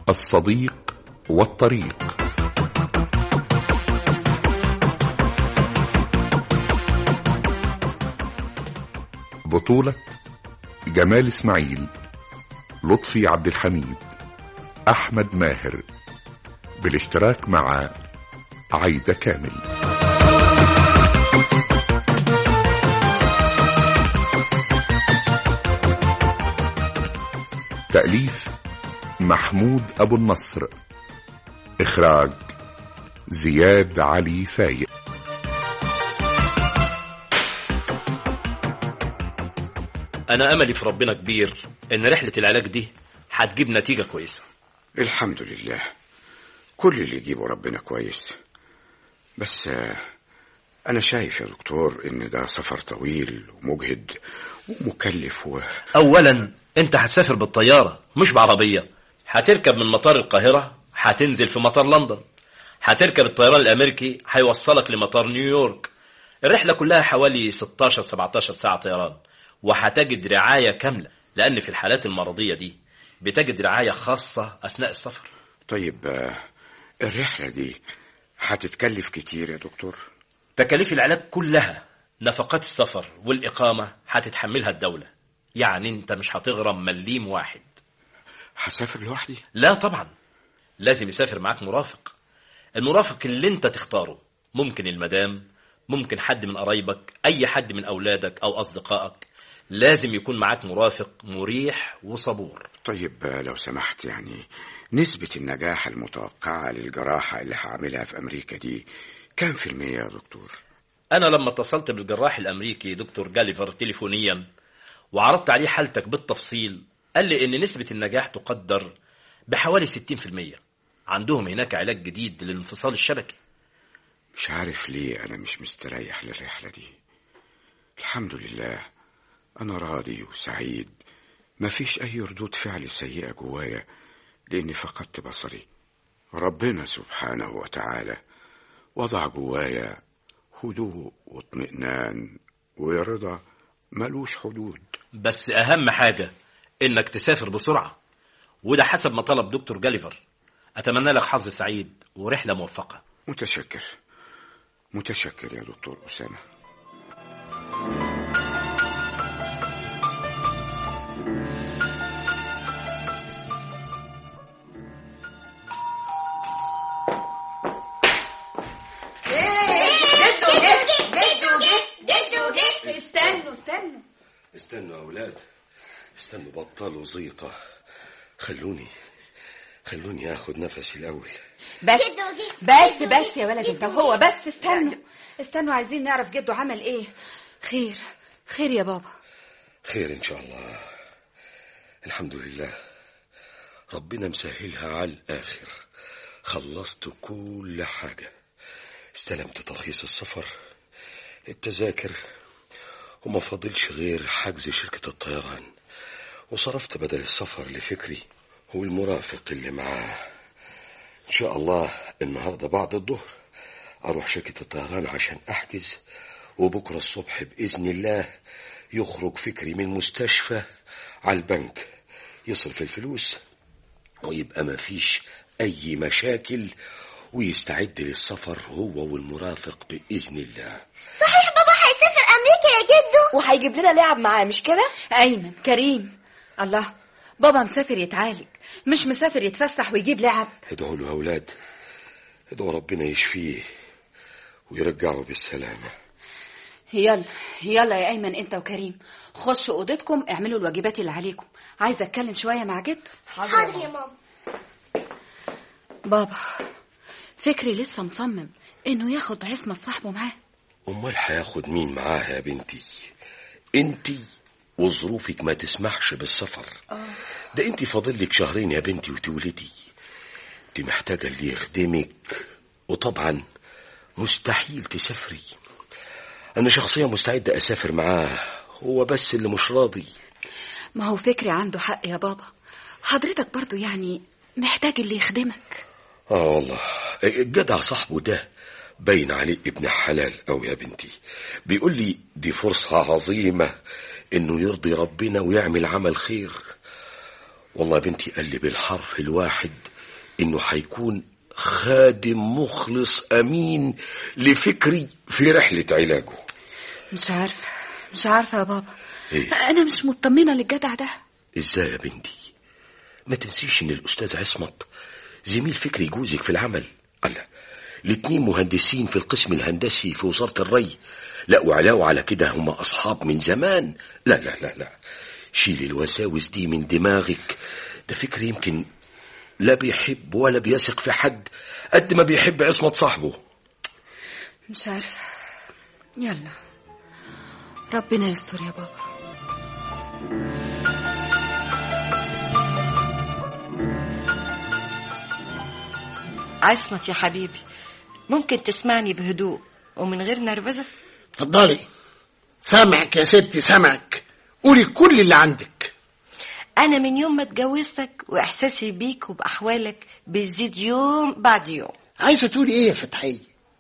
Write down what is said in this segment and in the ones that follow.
الصديق والطريق بطولة جمال اسماعيل لطفي عبد الحميد احمد ماهر بالاشتراك مع عايدة كامل تأليف محمود أبو النصر إخراج زياد علي فايق انا املي في ربنا كبير ان رحله العلاج دي هتجيب نتيجه كويسه الحمد لله كل اللي يجيبه ربنا كويس بس آه، أنا شايف يا دكتور إن ده سفر طويل ومجهد ومكلف و... اولا انت هتسافر بالطياره مش بعربيه هتركب من مطار القاهره هتنزل في مطار لندن هتركب الطيران الامريكي هيوصلك لمطار نيويورك الرحله كلها حوالي 16 17 ساعه طيران وهتجد رعايه كامله لان في الحالات المرضيه دي بتجد رعايه خاصه اثناء السفر طيب آه، الرحلة دي هتتكلف كتير يا دكتور تكاليف العلاج كلها نفقات السفر والإقامة هتتحملها الدولة يعني انت مش هتغرم مليم واحد هسافر لوحدي لا طبعا لازم يسافر معاك مرافق المرافق اللي انت تختاره ممكن المدام ممكن حد من قرايبك اي حد من اولادك او اصدقائك لازم يكون معاك مرافق مريح وصبور طيب آه، لو سمحت يعني نسبة النجاح المتوقعة للجراحة اللي هعملها في أمريكا دي كام في المية يا دكتور؟ انا لما اتصلت بالجراح الامريكي دكتور جاليفر تليفونيا وعرضت عليه حالتك بالتفصيل قال لي ان نسبة النجاح تقدر بحوالي 60% عندهم هناك علاج جديد للانفصال الشبكي مش عارف ليه أنا مش مستريح للرحلة دي الحمد لله أنا راضي وسعيد مفيش أي ردود فعل سيئة جوايا لأني فقدت بصري ربنا سبحانه وتعالى وضع جوايا هدوء واطمئنان ورضا ملوش حدود بس اهم حاجة انك تسافر بسرعة وده حسب ما طلب دكتور جاليفر اتمنى لك حظ سعيد ورحلة موفقة متشكر متشكر يا دكتور أسامة جدو جه جدو جه جدو جه استنوا استنوا استنوا يا أولاد استنوا بطلوا زيطة خلوني خلوني آخد نفسي الأول بس بس بس يا ولد انت وهو بس استنوا استنوا عايزين نعرف جدو عمل ايه خير خير يا بابا خير إن شاء الله الحمد لله ربنا مسهلها على الآخر خلصت كل حاجة استلمت ترخيص السفر التذاكر وما فاضلش غير حجز شركة الطيران وصرفت بدل السفر لفكري والمرافق اللي معاه إن شاء الله النهاردة بعد الظهر أروح شركة الطيران عشان أحجز وبكرة الصبح بإذن الله يخرج فكري من مستشفى على البنك يصرف الفلوس ويبقى ما فيش أي مشاكل ويستعد للسفر هو والمرافق بإذن الله صحيح بابا هيسافر امريكا يا جدو وهيجيب لنا لعب معاه مش كده ايمن كريم الله بابا مسافر يتعالج مش مسافر يتفسح ويجيب لعب ادعوا له يا أولاد ادعوا ربنا يشفيه ويرجعه بالسلامة يلا يلا يا ايمن انت وكريم خشوا اوضتكم اعملوا الواجبات اللي عليكم عايزه اتكلم شويه مع جد حاضر يا ماما بابا فكري لسه مصمم انه ياخد عصمه صاحبه معاه أمال هياخد مين معاها يا بنتي انتي وظروفك ما تسمحش بالسفر ده انتي فاضلك شهرين يا بنتي وتولدي انتي محتاجة اللي يخدمك وطبعا مستحيل تسافري انا شخصيا مستعد اسافر معاه هو بس اللي مش راضي ما هو فكري عنده حق يا بابا حضرتك برضو يعني محتاج اللي يخدمك اه والله الجدع صاحبه ده باين عليه ابن حلال أوي يا بنتي بيقول لي دي فرصة عظيمة انه يرضي ربنا ويعمل عمل خير والله يا بنتي قال لي بالحرف الواحد إنه هيكون خادم مخلص أمين لفكري في رحلة علاجه مش عارفة مش عارفة يا بابا إيه؟ أنا مش مطمنة للجدع ده إزاي يا بنتي ما تنسيش إن الأستاذ عصمت زميل فكري جوزك في العمل الله الاتنين مهندسين في القسم الهندسي في وزارة الري لا وعلاوة على كده هم أصحاب من زمان لا لا لا لا شيل الوساوس دي من دماغك ده فكري يمكن لا بيحب ولا بيثق في حد قد ما بيحب عصمت صاحبه مش عارفة يلا ربنا يستر يا بابا عصمت يا حبيبي ممكن تسمعني بهدوء ومن غير نرفزة اتفضلي سامعك يا ستي سامعك قولي كل اللي عندك أنا من يوم ما اتجوزتك وإحساسي بيك وبأحوالك بيزيد يوم بعد يوم عايزه تقولي ايه يا فتحيه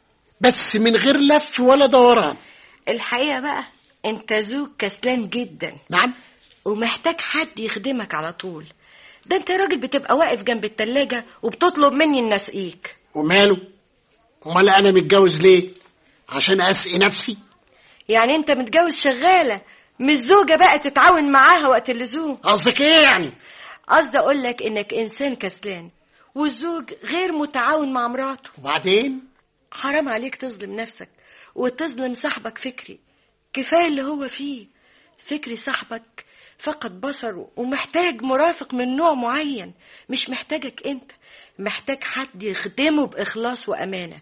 بس من غير لف ولا دوران الحقيقة بقى أنت زوج كسلان جدا نعم ومحتاج حد يخدمك على طول ده أنت راجل بتبقى واقف جنب التلاجة وبتطلب مني إن أسقيك وماله امال انا متجوز ليه عشان اسقي نفسي يعني أنت متجوز شغالة مش زوجة بقى تتعاون معاها وقت اللزوم قصدك ايه يعني قصدي أقول لك إنك إنسان كسلان والزوج غير متعاون مع مراته وبعدين حرام عليك تظلم نفسك وتظلم صاحبك فكري كفاية اللي هو فيه فكري صاحبك فقد بصره ومحتاج مرافق من نوع معين مش محتاجك انت محتاج حد يخدمه بإخلاص وأمانة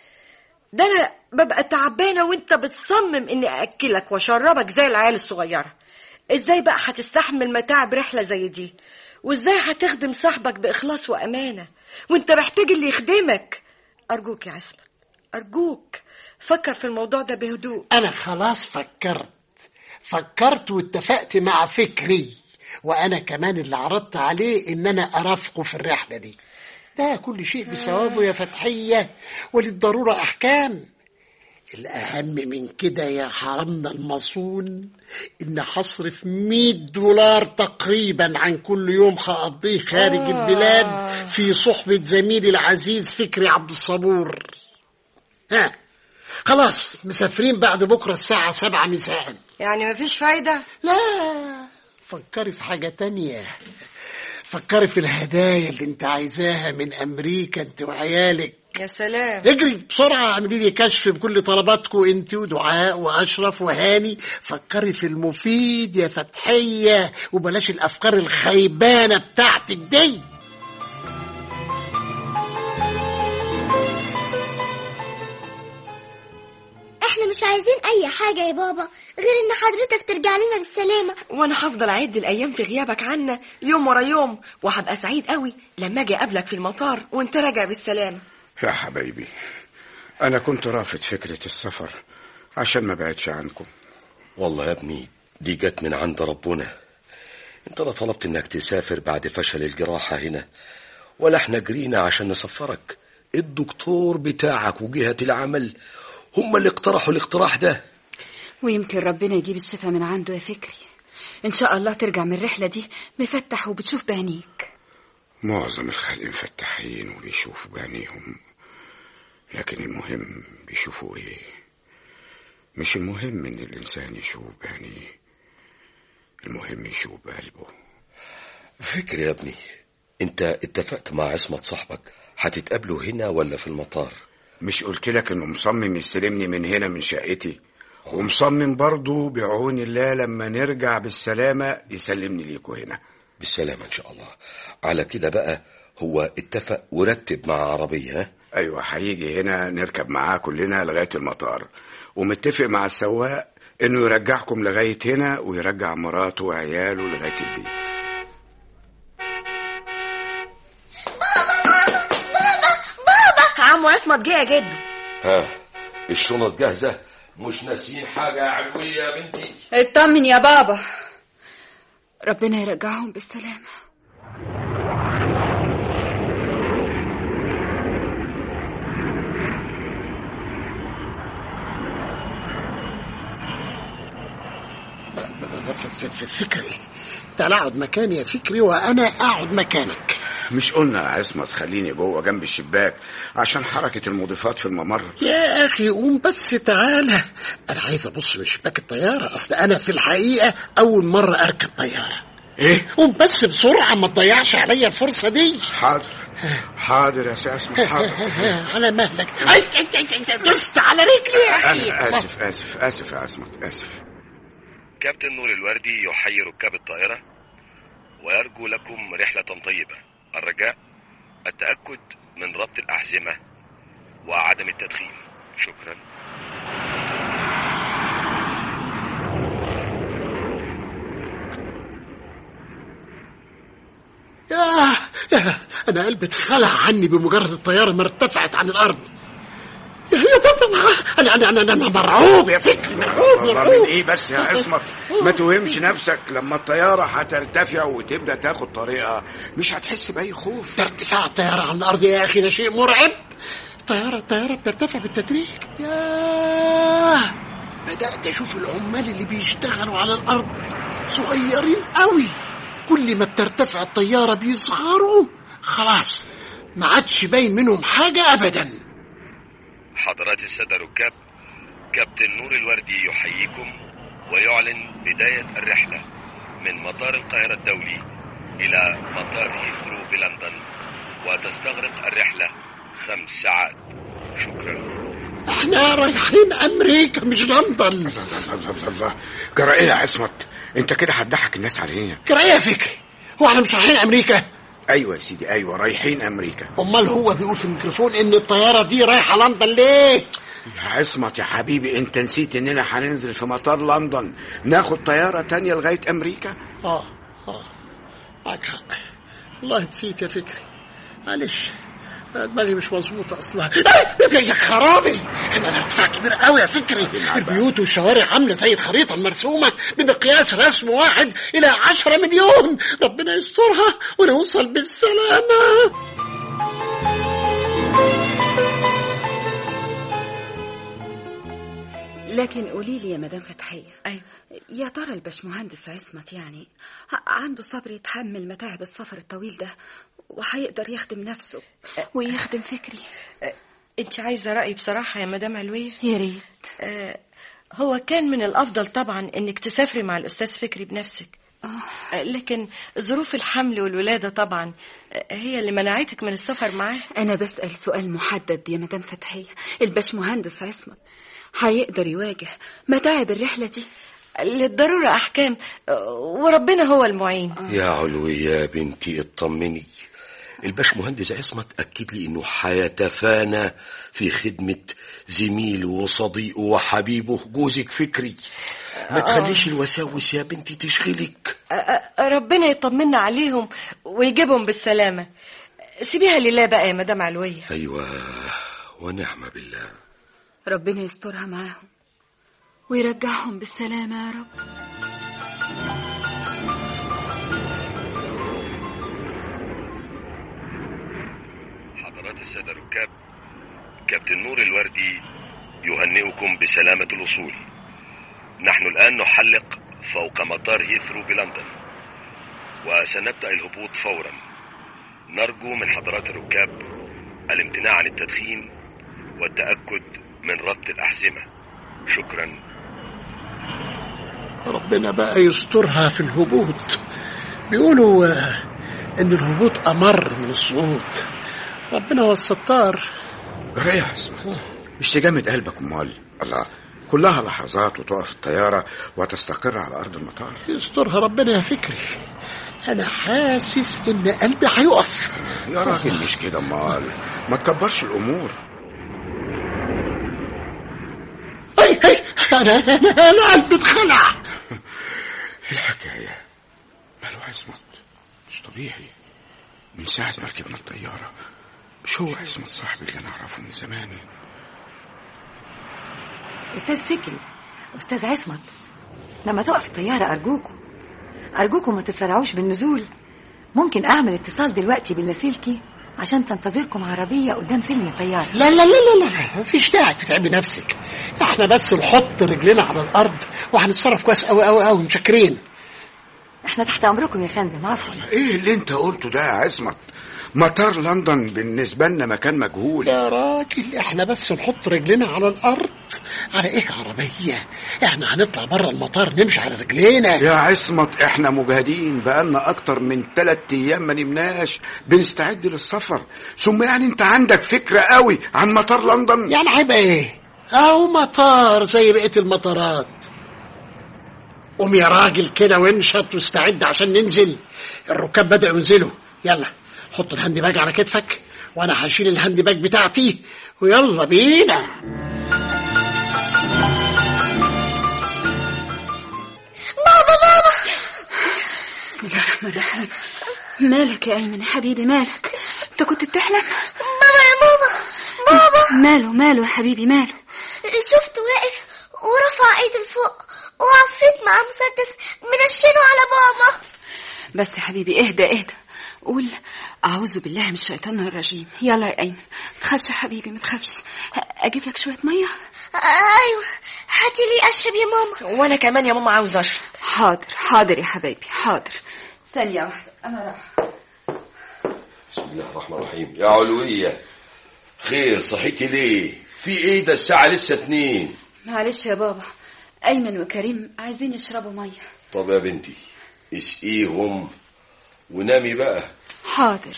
ده أنا ببقى تعبانة وانت بتصمم اني أأكلك وأشربك زي العيال الصغيرة ازاي بقى هتستحمل متاعب رحلة زي دي وازاي هتخدم صاحبك بإخلاص وأمانة وانت محتاج اللي يخدمك أرجوك يا عصمت أرجوك فكر في الموضوع ده بهدوء انا خلاص فكرت فكرت واتفقت مع فكري وانا كمان اللي عرضت عليه ان انا ارافقه في الرحله دي ده كل شيء بثوابه يا فتحيه وللضروره احكام الأهم من كده يا حرمنا المصون إن هصرف 100 دولار تقريبا عن كل يوم هقضيه خارج آه. البلاد في صحبة زميلي العزيز فكري عبد الصبور ها خلاص مسافرين بعد بكرة الساعة سبعة مساء يعني مفيش فايدة لا فكري في حاجة تانية فكري في الهدايا اللي انت عايزاها من أمريكا انت وعيالك يا سلام اجري بسرعة اعملي لي كشف بكل طلباتكم انت ودعاء واشرف وهاني فكري في المفيد يا فتحية وبلاش الافكار الخيبانة بتاعتك دي احنا مش عايزين اي حاجة يا بابا غير ان حضرتك ترجع لنا بالسلامة وانا هفضل اعد الايام في غيابك عنا يوم ورا يوم وهبقى سعيد قوي لما اجي اقابلك في المطار وانت راجع بالسلامه يا حبايبي أنا كنت رافض فكرة السفر عشان ما بعدش عنكم والله يا ابني دي جت من عند ربنا انت لا طلبت انك تسافر بعد فشل الجراحة هنا ولا احنا جرينا عشان نسفرك الدكتور بتاعك وجهة العمل هم اللي اقترحوا الاقتراح ده ويمكن ربنا يجيب الشفاء من عنده يا فكري إن شاء الله ترجع من الرحلة دي مفتح وبتشوف بعينيك معظم الخلق مفتحين وبيشوفوا بعينيهم لكن المهم بيشوفوا ايه مش المهم ان الانسان يشوف بعينيه المهم يشوف بقلبه فكر يا ابني انت اتفقت مع عصمت صاحبك هتتقابلوا هنا ولا في المطار مش قلت لك انه مصمم يستلمني من هنا من شقتي ومصمم برضه بعون الله لما نرجع بالسلامة يسلمني ليكوا هنا بالسلامة ان شاء الله على كده بقى هو اتفق ورتب مع عربية ها ايوه هيجي هنا نركب معاه كلنا لغاية المطار ومتفق مع السواق انه يرجعكم لغاية هنا ويرجع مراته وعياله لغاية البيت عمو اسمت جه يا جدو ها الشنط جاهزة مش ناسيين حاجة يا علوية يا بنتي اطمن يا بابا ربنا يرجعهم بالسلامة ف- ف- ف- فكري تعال اقعد مكاني يا فكري وانا اقعد مكانك مش قلنا يا عصمت خليني جوه جنب الشباك عشان حركة المضيفات في الممر يا اخي قوم بس تعالى انا عايز ابص من شباك الطياره اصل انا في الحقيقه اول مره اركب طياره ايه قوم بس بسرعه ما تضيعش عليا الفرصه دي حاضر حاضر يا سي عصمت حاضر على مهلك أي أي أي أي دست على رجلي يا اخي انا اسف اسف اسف يا عصمت اسف كابتن نور الوردي يحيي ركاب الطائرة ويرجو لكم رحلة طيبة الرجاء التأكد من ربط الأحزمة وعدم التدخين شكرا ياه ياه انا قلبي اتخلع عني بمجرد الطياره ما ارتفعت عن الارض يا يا بابا انا انا انا انا مرعوب يا فكري مرعوب والله مرعوب من ايه بس يا عصمت ما توهمش نفسك لما الطيارة هترتفع وتبدأ تاخد طريقة مش هتحس بأي خوف ده ارتفاع الطياره عن الارض يا اخي ده شيء مرعب الطياره الطياره بترتفع بالتدريج ياه بدات اشوف العمال اللي بيشتغلوا على الارض صغيرين قوي كل ما بترتفع الطياره بيصغروا خلاص ما عادش باين منهم حاجه ابدا حضرات السادة ركاب كابتن نور الوردي يحييكم ويعلن بداية الرحلة من مطار القاهرة الدولي إلى مطار هيثرو بلندن وتستغرق الرحلة خمس ساعات شكرا احنا رايحين امريكا مش لندن الله الله الله الله جرى ايه يا عصمت انت كده هتضحك الناس علينا كرايه يا فكري هو احنا مش رايحين امريكا ايوه يا سيدي ايوه رايحين امريكا امال هو بيقول في الميكروفون ان الطياره دي رايحه لندن ليه يا عصمت يا حبيبي انت نسيت اننا هننزل في مطار لندن ناخد طيارة تانية لغاية امريكا اه اه معاك حق والله نسيت يا فكري معلش أنا دماغي مش مظبوطة أصلا يا يا خرابي احنا ارتفاع كبير قوي يا فكري البيوت والشوارع عاملة زي الخريطة المرسومة بمقياس رسم واحد إلى عشرة مليون ربنا يسترها ونوصل بالسلامة لكن قولي لي يا مدام فتحية أيوة. يا ترى الباشمهندس عصمت يعني ع- عنده صبر يتحمل متاعب السفر الطويل ده وهيقدر يخدم نفسه ويخدم فكري انت عايزه رايي بصراحه يا مدام علويه يا ريت آه، هو كان من الافضل طبعا انك تسافري مع الاستاذ فكري بنفسك آه، لكن ظروف الحمل والولاده طبعا آه، هي اللي منعتك من السفر معاه أنا بسأل سؤال محدد يا مدام فتحية الباشمهندس عصمت هيقدر يواجه متاعب الرحلة دي للضروره احكام آه، وربنا هو المعين يا علوي يا بنتي اطمني الباش مهندس عصمت أكد لي إنه حيتفانى في خدمة زميله وصديقه وحبيبه جوزك فكري ما تخليش الوساوس يا بنتي تشغلك آه، آه، ربنا يطمنا عليهم ويجيبهم بالسلامه سيبيها لله بقى يا مدام علويه أيوة ونعم بالله ربنا يسترها معاهم ويرجعهم بالسلامة يا رب حضرات السادة ركاب كابتن نور الوردي يهنئكم بسلامة الوصول نحن الآن نحلق فوق مطار هيثرو بلندن وسنبدأ الهبوط فورا نرجو من حضرات الركاب الامتناع عن التدخين والتأكد من ربط الأحزمة شكرا ربنا بقى يسترها في الهبوط بيقولوا آه، ان الهبوط امر من الصعود ربنا هو الستار جرى ايه يا عصمت مش تجمد قلبك امال الله كلها لحظات وتقف الطيارة وتستقر على أرض المطار يسترها ربنا يا فكري انا حاسس ان قلبي هيقف يا راجل مش كده امال ما تكبرش الأمور اي اي انا انا انا قلبي اتخلع الحكاية ماله عصمت مش طبيعي من ساعة ما ركبنا الطيارة مش هو عصمت صاحبي اللي أنا أعرفه من زمان أستاذ فكري أستاذ عصمت لما تقف الطيارة أرجوكم أرجوكم ما تسرعوش بالنزول ممكن أعمل اتصال دلوقتي باللاسلكي عشان تنتظركم عربية قدام سلم الطيارة لا لا لا لا لا مفيش داعي تتعبي نفسك احنا بس نحط رجلنا على الارض وهنتصرف كويس قوي قوي قوي مشكرين احنا تحت امركم يا فندم عفوا ايه اللي انت قلته ده يا عصمت مطار لندن بالنسبة لنا مكان مجهول يا راجل احنا بس نحط رجلنا على الارض على ايه عربية احنا هنطلع بره المطار نمشي على رجلينا يا عصمت احنا مجهدين بقالنا اكتر من ثلاث ايام ما نمناش بنستعد للسفر ثم يعني انت عندك فكرة قوي عن مطار لندن يعني هيبقى ايه او مطار زي بقية المطارات قوم يا راجل كده وانشط واستعد عشان ننزل الركاب بدأوا ينزلوا يلا حط الهاند باج على كتفك وانا هشيل الهاند باج بتاعتي ويلا بينا بابا بابا بسم الله الرحمن الرحيم مالك يا ايمن يا حبيبي مالك انت كنت بتحلم بابا يا ماما بابا ماله ماله يا حبيبي ماله شفت واقف ورفع ايده لفوق وعفريت مع مسدس منشنه على بابا بس يا حبيبي اهدى اهدى قول اعوذ بالله من الشيطان الرجيم يلا يا ايمن ما تخافش يا حبيبي ما تخافش اجيب لك شويه ميه ايوه هاتي لي اشرب يا ماما وانا كمان يا ماما عاوز اشرب حاضر حاضر يا حبايبي حاضر ثانيه واحده انا راح بسم الله الرحمن الرحيم يا علوية خير صحيتي ليه في ايه ده الساعة لسه اتنين معلش يا بابا ايمن وكريم عايزين يشربوا ميه طب يا بنتي اسقيهم ونامي بقى حاضر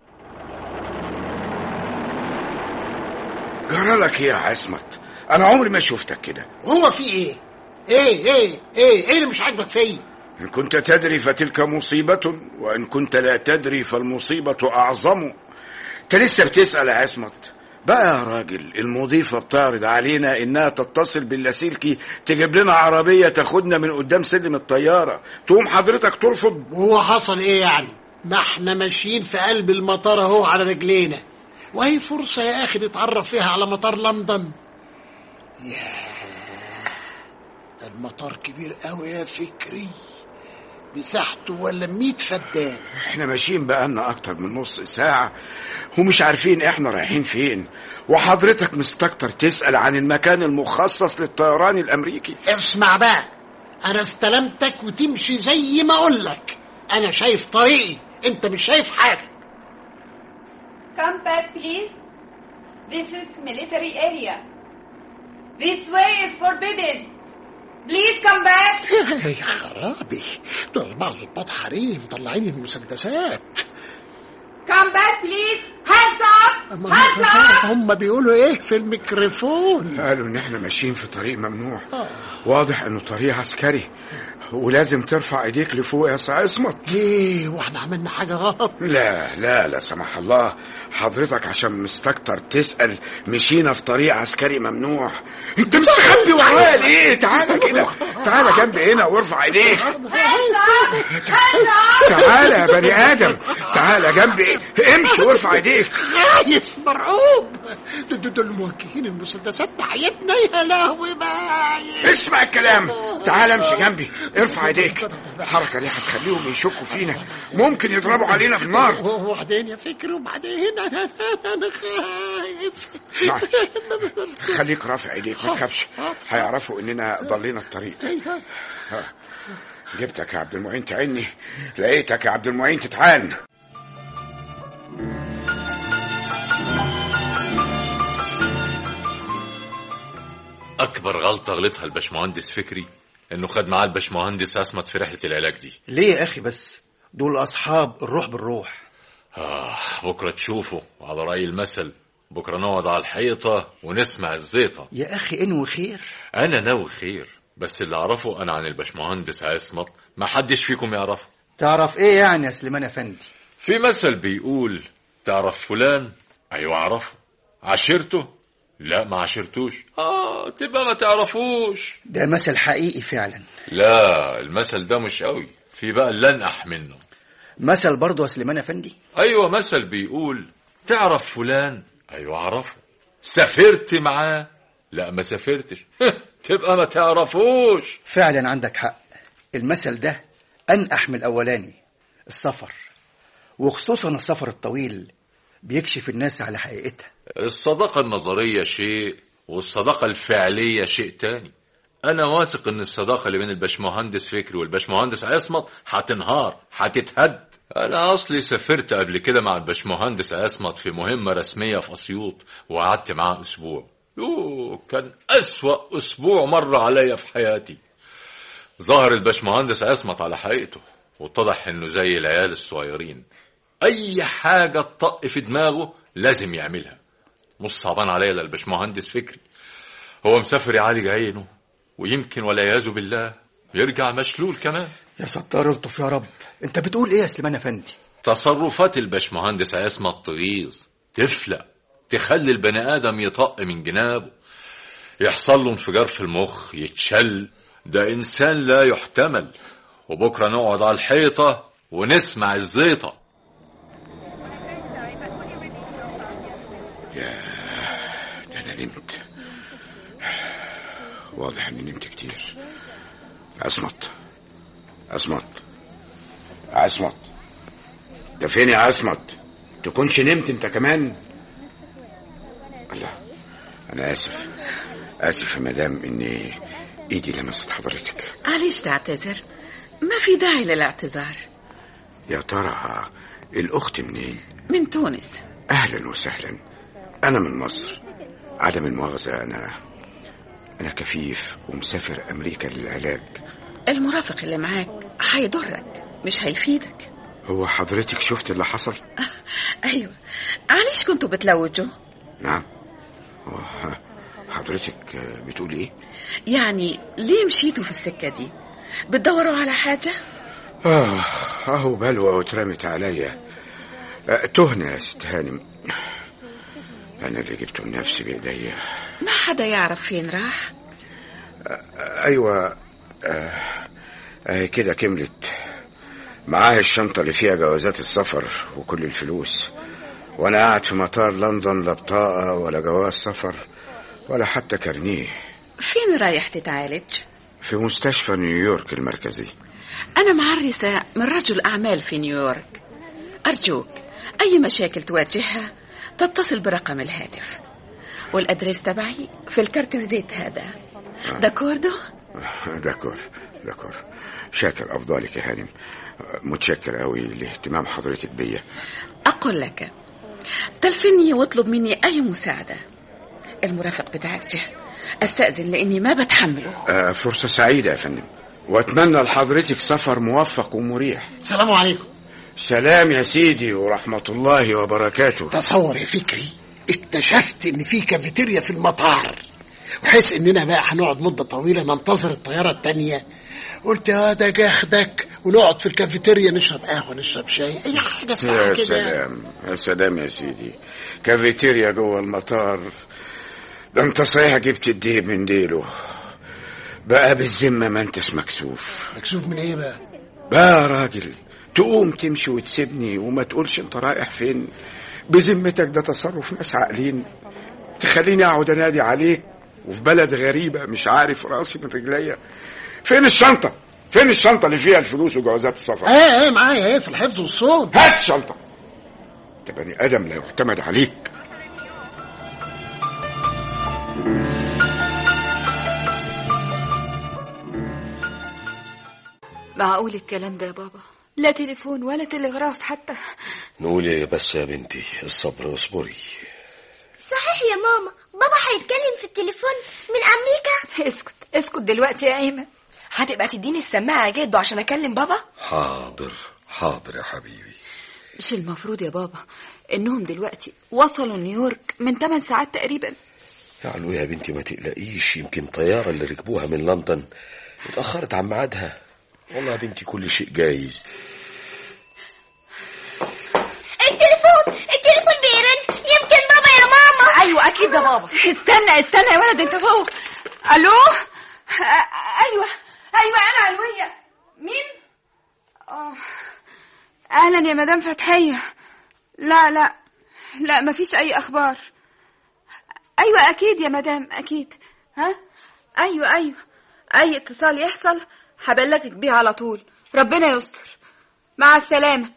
جرى لك ايه يا عصمت انا عمري ما شفتك كده هو في ايه ايه ايه ايه ايه اللي مش عاجبك فيا ان كنت تدري فتلك مصيبة وان كنت لا تدري فالمصيبة اعظم انت لسه بتسأل يا عصمت بقى يا راجل المضيفة بتعرض علينا انها تتصل باللاسلكي تجيب لنا عربية تاخدنا من قدام سلم الطيارة تقوم حضرتك ترفض وهو حصل ايه يعني ما احنا ماشيين في قلب المطار اهو على رجلينا وهي فرصة يا اخي نتعرف فيها على مطار لندن ياه المطار كبير قوي يا فكري مساحته ولا 100 فدان احنا ماشيين بقالنا اكتر من نص ساعة ومش عارفين احنا رايحين فين وحضرتك مستكتر تسأل عن المكان المخصص للطيران الامريكي اسمع بقى انا استلمتك وتمشي زي ما اقول لك انا شايف طريقي انت مش شايف حاجه Come back, please. This is military area. This way is forbidden. Please come back. يا خرابي دول بعض الضباط حريم طلعين المسدسات Come back, please. Hands up. هم- Hands up. هم بيقولوا ايه في الميكروفون قالوا ان احنا ماشيين في طريق ممنوع آه. واضح انه طريق عسكري ولازم ترفع ايديك لفوق يا سي عصمت ايه واحنا عملنا حاجه غلط لا لا لا سمح الله حضرتك عشان مستكتر تسأل مشينا في طريق عسكري ممنوع انت مستخبي ورايا ليه تعالى كده تعالى جنبي هنا وارفع ايديك Hands up. Hands up. تعالى يا بني ادم تعالى جنبي امشي وارفع ايديك خايف مرعوب دول دول- دول موجهين المسدسات ناحيتنا يا لهوي باين اسمع الكلام تعال امشي جنبي ارفع ايديك الحركه دي هتخليهم يشكوا فينا ممكن يضربوا علينا بالنار وبعدين يا فكر وبعدين انا انا خايف معلش. خليك رافع ايديك ما تخافش هيعرفوا اننا ضلينا الطريق ها. جبتك يا عبد المعين تعني لقيتك يا عبد المعين تتعان اكبر غلطه غلطها الباشمهندس فكري انه خد معاه الباشمهندس اسمت في رحله العلاج دي ليه يا اخي بس دول اصحاب الروح بالروح آه بكره تشوفوا على راي المثل بكره نقعد على الحيطه ونسمع الزيطه يا اخي انوي خير انا ناوي خير بس اللي اعرفه انا عن الباشمهندس عصمت ما حدش فيكم يعرفه تعرف ايه يعني يا سليمان افندي في مثل بيقول تعرف فلان ايوه اعرفه عشرته لا ما عشرتوش اه تبقى ما تعرفوش ده مثل حقيقي فعلا لا المثل ده مش قوي في بقى اللي انقح منه مثل برضه يا سليمان افندي ايوه مثل بيقول تعرف فلان ايوه اعرفه سافرت معاه لا ما سافرتش تبقى ما تعرفوش فعلا عندك حق المثل ده انقح من الاولاني السفر وخصوصا السفر الطويل بيكشف الناس على حقيقتها الصداقة النظرية شيء والصداقة الفعلية شيء تاني انا واثق ان الصداقه اللي بين الباشمهندس فكري والباشمهندس عصمت هتنهار هتتهد انا اصلي سافرت قبل كده مع الباشمهندس عصمت في مهمه رسميه في اسيوط وقعدت معاه اسبوع يوه كان اسوا اسبوع مر عليا في حياتي ظهر الباشمهندس عصمت على حقيقته واتضح انه زي العيال الصغيرين اي حاجه تطق في دماغه لازم يعملها مش صعبان عليا لا الباشمهندس فكري هو مسافر يعالج عينه ويمكن والعياذ بالله يرجع مشلول كمان يا ستار الطف يا رب انت بتقول ايه يا سليمان افندي تصرفات الباشمهندس عصمت تغيظ تفلق تخلي البني ادم يطق من جنابه يحصل له انفجار في المخ يتشل ده انسان لا يحتمل وبكره نقعد على الحيطه ونسمع الزيطه يا ده انا نمت واضح اني نمت كتير عصمت عصمت عصمت انت فين يا عصمت تكونش نمت انت كمان الله انا اسف اسف يا مدام اني ايدي لمست حضرتك معلش تعتذر ما في داعي للاعتذار يا ترى الاخت منين من تونس اهلا وسهلا انا من مصر عدم المؤاخذه انا انا كفيف ومسافر امريكا للعلاج المرافق اللي معاك هيضرك مش هيفيدك هو حضرتك شفت اللي حصل ايوه معلش كنتوا بتلوجوا نعم هو حضرتك بتقول ايه يعني ليه مشيتوا في السكة دي بتدوروا على حاجة اه اهو بلوى واترمت عليا آه، تهنة يا ست هانم انا اللي جبته لنفسي بايديا ما حدا يعرف فين راح آه، ايوه آه، اهي كده كملت معاها الشنطة اللي فيها جوازات السفر وكل الفلوس وانا قاعد في مطار لندن لا بطاقة ولا جواز سفر ولا حتى كارنيه فين رايح تتعالج في مستشفى نيويورك المركزي أنا معرسة من رجل أعمال في نيويورك أرجوك أي مشاكل تواجهها تتصل برقم الهاتف والأدريس تبعي في الكارت فيزيت هذا داكوردو داكور داكور شاكر أفضلك يا هانم متشكر قوي لاهتمام حضرتك بيا أقول لك تلفني واطلب مني أي مساعدة المرافق بتاعك جه أستأذن لأني ما بتحمله آه، فرصة سعيدة يا فندم وأتمنى لحضرتك سفر موفق ومريح السلام عليكم سلام يا سيدي ورحمة الله وبركاته تصور يا فكري اكتشفت ان في كافيتيريا في المطار وحيث اننا بقى هنقعد مده طويله ننتظر الطياره التانية قلت يا ده جاخدك ونقعد في الكافيتيريا نشرب قهوه نشرب شاي اي حاجه ساعه يا كده سلام يا سلام يا سيدي كافيتيريا جوه المطار ده انت صحيح جبت الديب من ديله بقى بالذمة ما انتش مكسوف مكسوف من ايه بقى بقى يا راجل تقوم تمشي وتسيبني وما تقولش انت رايح فين بذمتك ده تصرف ناس عاقلين تخليني اقعد انادي عليك وفي بلد غريبة مش عارف راسي من رجليا فين الشنطة فين الشنطة اللي فيها الفلوس وجوازات السفر ايه ايه معايا ايه في الحفظ والصون هات الشنطة انت بني ادم لا يعتمد عليك معقول الكلام ده يا بابا لا تليفون ولا تلغراف حتى نقول ايه بس يا بنتي الصبر اصبري صحيح يا ماما بابا هيتكلم في التليفون من أمريكا اسكت اسكت دلوقتي يا ايمن هتبقى تديني السماعة يا جدو عشان أكلم بابا حاضر حاضر يا حبيبي مش المفروض يا بابا انهم دلوقتي وصلوا نيويورك من 8 ساعات تقريبا يعني يا بنتي ما تقلقيش يمكن طيارة اللي ركبوها من لندن اتأخرت عن ميعادها والله يا بنتي كل شيء جايز التليفون التليفون بيرن يمكن بابا يا ماما أيوة أكيد ده بابا استنى استنى يا ولد انت فوق الو أ- ايوه ايوه انا علويه مين اه اهلا يا مدام فتحيه لا لا لا مفيش اي اخبار ايوه اكيد يا مدام اكيد ها ايوه ايوه اي اتصال يحصل هبلغك بيه على طول ربنا يستر مع السلامه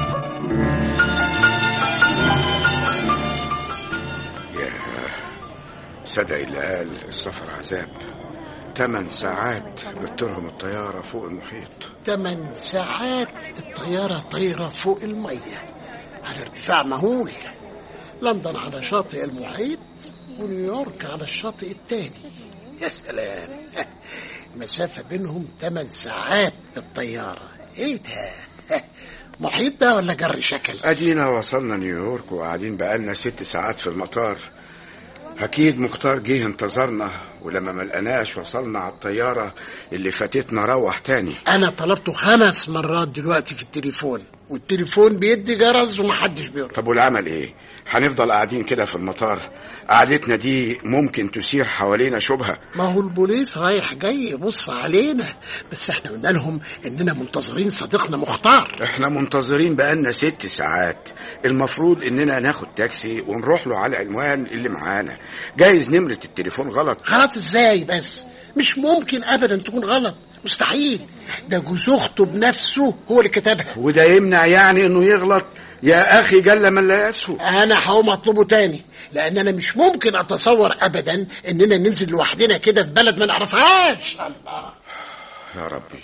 يا صدق اللي قال السفر عذاب تمن ساعات بتطيرهم الطيارة فوق المحيط تمن ساعات الطيارة طايرة فوق المية على ارتفاع مهول لندن على شاطئ المحيط ونيويورك على الشاطئ التاني يا سلام مسافة بينهم 8 ساعات بالطيارة ايه ده محيط ده ولا جر شكل ادينا وصلنا نيويورك وقاعدين بقالنا ست ساعات في المطار اكيد مختار جه انتظرنا ولما ما لقناش وصلنا على الطياره اللي فاتتنا روح تاني انا طلبته خمس مرات دلوقتي في التليفون والتليفون بيدي جرس ومحدش بيرد طب والعمل ايه هنفضل قاعدين كده في المطار قعدتنا دي ممكن تثير حوالينا شبهه ما هو البوليس رايح جاي يبص علينا بس احنا قلنا لهم اننا منتظرين صديقنا مختار احنا منتظرين بقالنا ست ساعات المفروض اننا ناخد تاكسي ونروح له على العنوان اللي معانا جايز نمرة التليفون غلط غلط ازاي بس مش ممكن ابدا تكون غلط مستحيل ده جوز اخته بنفسه هو اللي كتبها وده يمنع يعني انه يغلط يا اخي جل من لا يسهو انا هقوم اطلبه تاني لان انا مش ممكن اتصور ابدا اننا ننزل لوحدنا كده في بلد ما نعرفهاش الله يا ربي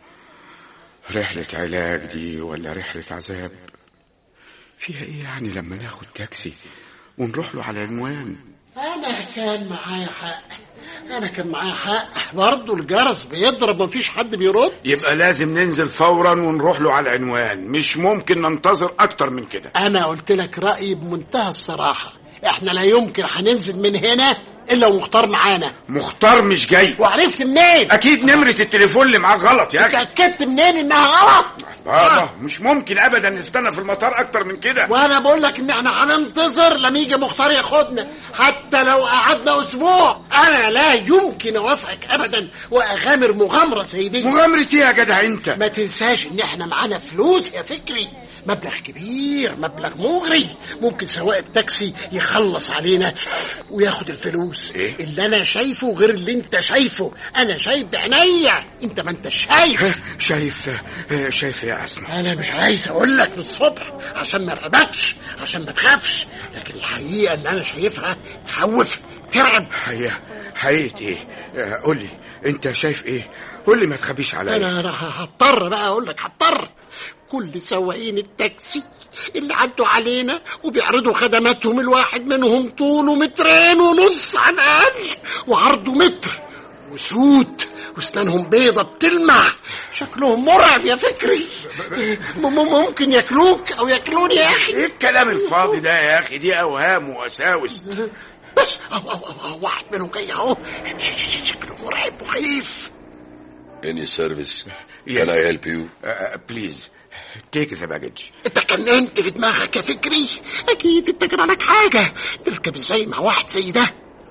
رحلة علاج دي ولا رحلة عذاب فيها ايه يعني لما ناخد تاكسي ونروح له على عنوان انا كان معايا حق انا كان معايا حق برضه الجرس بيضرب مفيش حد بيرد يبقى لازم ننزل فورا ونروح له على العنوان مش ممكن ننتظر اكتر من كده انا قلت لك رايي بمنتهى الصراحه احنا لا يمكن هننزل من هنا الا ومختار معانا مختار مش جاي وعرفت منين اكيد نمرة التليفون اللي معاه غلط يا اخي اتاكدت منين انها غلط بابا مش ممكن ابدا نستنى في المطار اكتر من كده وانا بقول لك ان احنا هننتظر لما يجي مختار ياخدنا حتى لو قعدنا اسبوع انا لا يمكن اوافقك ابدا واغامر مغامره زي دي مغامرة ايه يا جدع انت ما تنساش ان احنا معانا فلوس يا فكري مبلغ كبير مبلغ مغري ممكن سواق التاكسي يخلص علينا وياخد الفلوس إيه؟ اللي انا شايفه غير اللي انت شايفه انا شايف بعينيا انت ما انت شايف شايف آه، شايف يا اسمع انا مش عايز اقول لك من الصبح عشان ما ارعبكش عشان ما تخافش لكن الحقيقه اللي انا شايفها تخوف ترعب حقيقة حقيقة ايه آه، قول لي انت شايف ايه قول لي ما تخبيش عليا انا انا هضطر بقى اقول لك هضطر كل سواقين التاكسي اللي عدوا علينا وبيعرضوا خدماتهم الواحد منهم طوله مترين ونص على الاقل وعرضه متر وسود واسنانهم بيضة بتلمع شكلهم مرعب يا فكري م- م- ممكن ياكلوك او ياكلوني يا اخي ايه الكلام الفاضي ده يا اخي دي اوهام ووساوس بس أو أو أو أو واحد منهم جاي اهو ش- ش- ش- شكله مرعب وخيف Any service? Yes. Can I help you? بليز تيك ذا باجج انت كننت في دماغك يا فكري اكيد انت كان عليك حاجه نركب ازاي مع واحد زي ده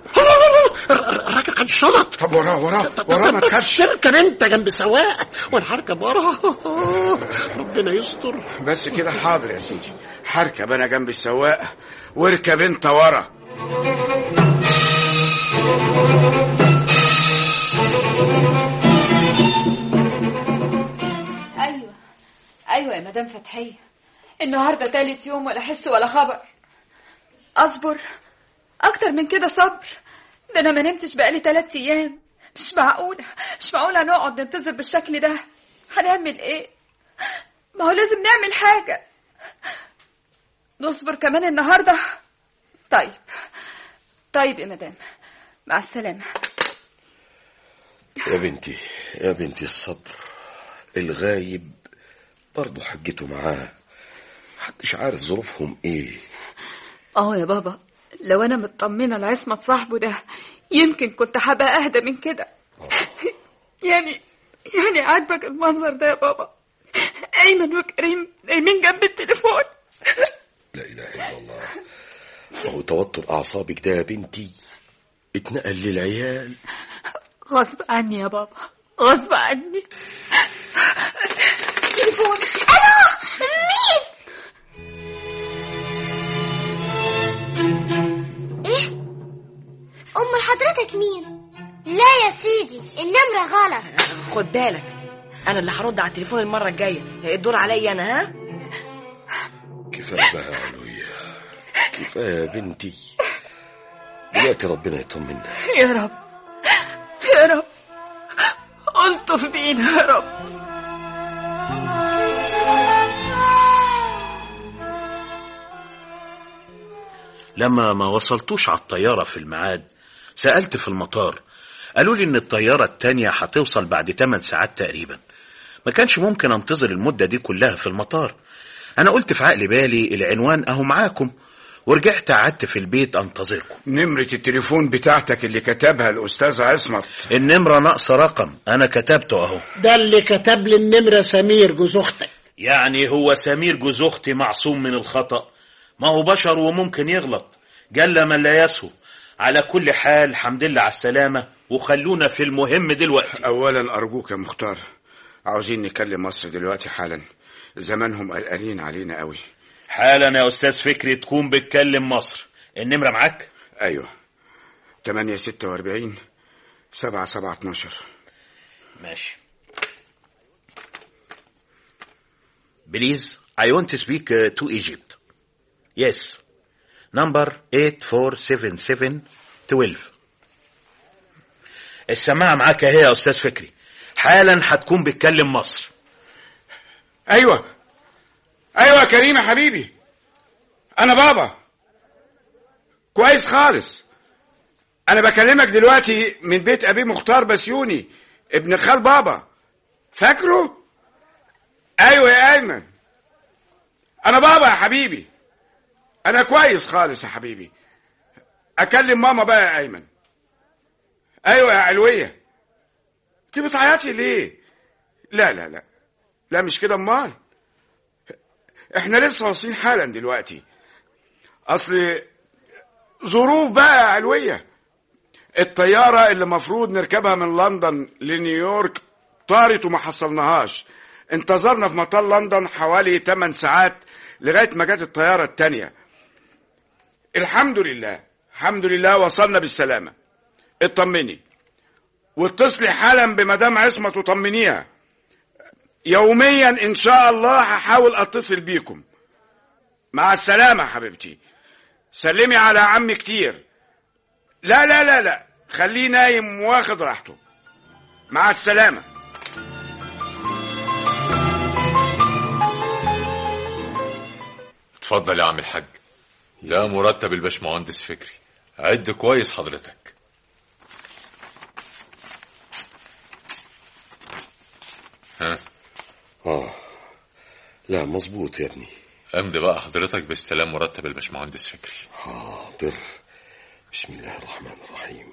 الراجل خد الشنط طب وراه وراه وراه ما تخافش تركب انت جنب سواق وانا هركب وراه ربنا يستر بس كده حاضر يا سيدي هركب انا جنب السواق واركب انت ورا ايوه ايوه يا مدام فتحيه النهارده تالت يوم ولا حس ولا خبر اصبر اكتر من كده صبر ده انا ما نمتش بقالي تلات ايام مش معقوله مش معقوله نقعد ننتظر بالشكل ده هنعمل ايه ما هو لازم نعمل حاجه نصبر كمان النهارده طيب طيب يا مدام مع السلامه يا بنتي يا بنتي الصبر الغايب برضه حجته معاه محدش عارف ظروفهم ايه اه يا بابا لو انا مطمنه لعصمت صاحبه ده يمكن كنت هبقى اهدى من كده يعني يعني عاجبك المنظر ده يا بابا ايمن وكريم نايمين جنب التليفون لا اله الا الله هو توتر اعصابك ده يا بنتي اتنقل للعيال غصب عني يا بابا غصب عني تليفون الو مين ايه امال حضرتك مين لا يا سيدي النمرة غلط خد بالك انا اللي هرد على التليفون المره الجايه الدور عليا انا ها كفايه بقى يا علوية كفايه يا بنتي دلوقتي ربنا يطمنا يا رب يا رب الطف بينا يا رب لما ما وصلتوش على الطيارة في الميعاد سألت في المطار قالوا لي إن الطيارة التانية هتوصل بعد 8 ساعات تقريبا ما كانش ممكن انتظر المدة دي كلها في المطار أنا قلت في عقل بالي العنوان أهو معاكم ورجعت قعدت في البيت أنتظركم نمرة التليفون بتاعتك اللي كتبها الأستاذ عصمت النمرة ناقصة رقم أنا كتبته أهو ده اللي كتب لي النمرة سمير جوز أختك يعني هو سمير جوز أختي معصوم من الخطأ ما هو بشر وممكن يغلط جل من لا يسهو على كل حال الحمد لله على السلامة وخلونا في المهم دلوقتي أولا أرجوك يا مختار عاوزين نكلم مصر دلوقتي حالا زمانهم قلقانين علينا قوي حالا يا أستاذ فكري تكون بتكلم مصر النمرة معاك أيوه 8 46 7 7 12 ماشي Please, I want to speak uh, to Egypt. Yes. Number 847712. السماعة معاك اهي يا أستاذ فكري. حالا هتكون بتكلم مصر. أيوه أيوه يا كريم يا حبيبي أنا بابا كويس خالص أنا بكلمك دلوقتي من بيت أبي مختار بسيوني ابن خال بابا فاكره؟ أيوه يا أيمن أنا بابا يا حبيبي أنا كويس خالص يا حبيبي أكلم ماما بقى يا أيمن أيوه يا علوية أنت بتعيطي ليه؟ لا لا لا لا مش كده أمال احنا لسه واصلين حالا دلوقتي اصل ظروف بقى يا علوية الطيارة اللي مفروض نركبها من لندن لنيويورك طارت وما حصلناهاش انتظرنا في مطار لندن حوالي 8 ساعات لغاية ما جت الطيارة التانية الحمد لله الحمد لله وصلنا بالسلامة اطمني واتصلي حالا بمدام عصمت وطمنيها يوميا ان شاء الله هحاول اتصل بيكم مع السلامة حبيبتي سلمي على عمي كتير لا لا لا لا خليه نايم واخد راحته مع السلامة اتفضل يا عم الحاج ده مرتب الباشمهندس فكري عد كويس حضرتك ها اه لا مظبوط يا ابني امضي بقى حضرتك باستلام مرتب الباشمهندس فكري حاضر بسم الله الرحمن الرحيم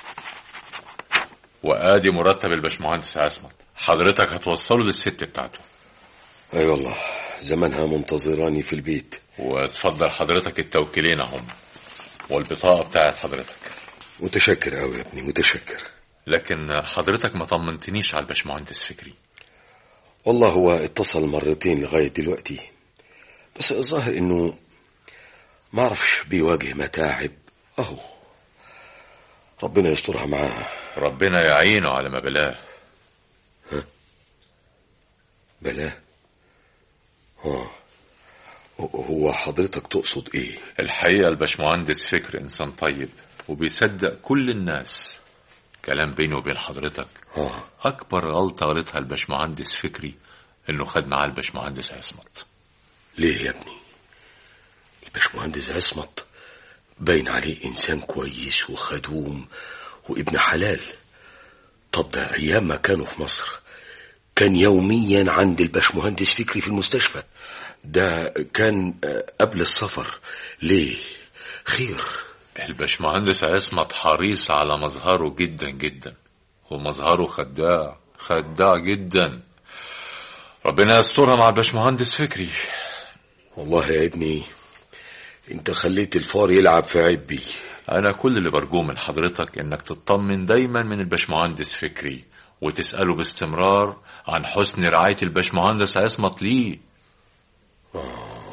وادي مرتب الباشمهندس عصمت حضرتك هتوصله للست بتاعته اي أيوة والله زمانها منتظراني في البيت وتفضل حضرتك التوكيلين اهم والبطاقه بتاعت حضرتك متشكر قوي يا ابني متشكر لكن حضرتك ما طمنتنيش على الباشمهندس فكري والله هو اتصل مرتين لغاية دلوقتي بس الظاهر انه ما اعرفش بيواجه متاعب اهو ربنا يسترها معاه ربنا يعينه على ما بلاه ها بلاه اه هو حضرتك تقصد ايه الحقيقة الباشمهندس فكر انسان طيب وبيصدق كل الناس كلام بيني وبين حضرتك اه اكبر غلطة غلطها الباشمهندس فكري انه خد معاه الباشمهندس عصمت ليه يا ابني الباشمهندس عصمت باين عليه انسان كويس وخدوم وابن حلال طب ده ايام ما كانوا في مصر كان يوميا عند الباشمهندس فكري في المستشفى ده كان قبل السفر ليه خير الباشمهندس عصمت حريص على مظهره جدا جدا ومظهره خداع خداع جدا ربنا يسترها مع الباشمهندس فكري والله يا ابني انت خليت الفار يلعب في عبي انا كل اللي برجوه من حضرتك انك تطمن دايما من الباشمهندس فكري وتسأله باستمرار عن حسن رعاية الباشمهندس عصمت ليه آه.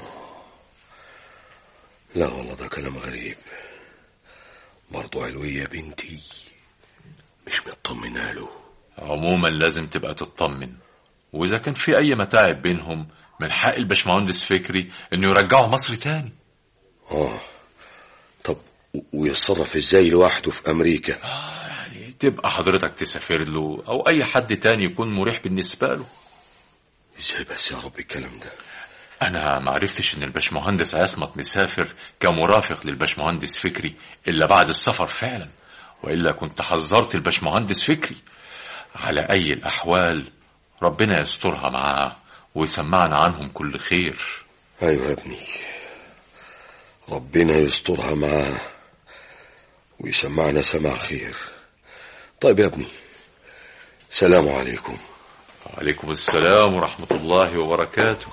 لا والله ده كلام غريب برضو علوية بنتي مش مطمنة له عموما لازم تبقى تطمن واذا كان في اي متاعب بينهم من حق الباشمهندس فكري انه يرجعه مصر تاني اه طب و- ويتصرف ازاي لوحده في امريكا يعني تبقى حضرتك تسافر له او اي حد تاني يكون مريح بالنسبه له ازاي بس يا رب الكلام ده انا ما عرفتش ان الباشمهندس عصمت مسافر كمرافق للباشمهندس فكري الا بعد السفر فعلا والا كنت حذرت الباشمهندس فكري على اي الاحوال ربنا يسترها معاه ويسمعنا عنهم كل خير ايوه يا ابني ربنا يسترها معاه ويسمعنا سماع خير طيب يا ابني سلام عليكم وعليكم السلام ورحمه الله وبركاته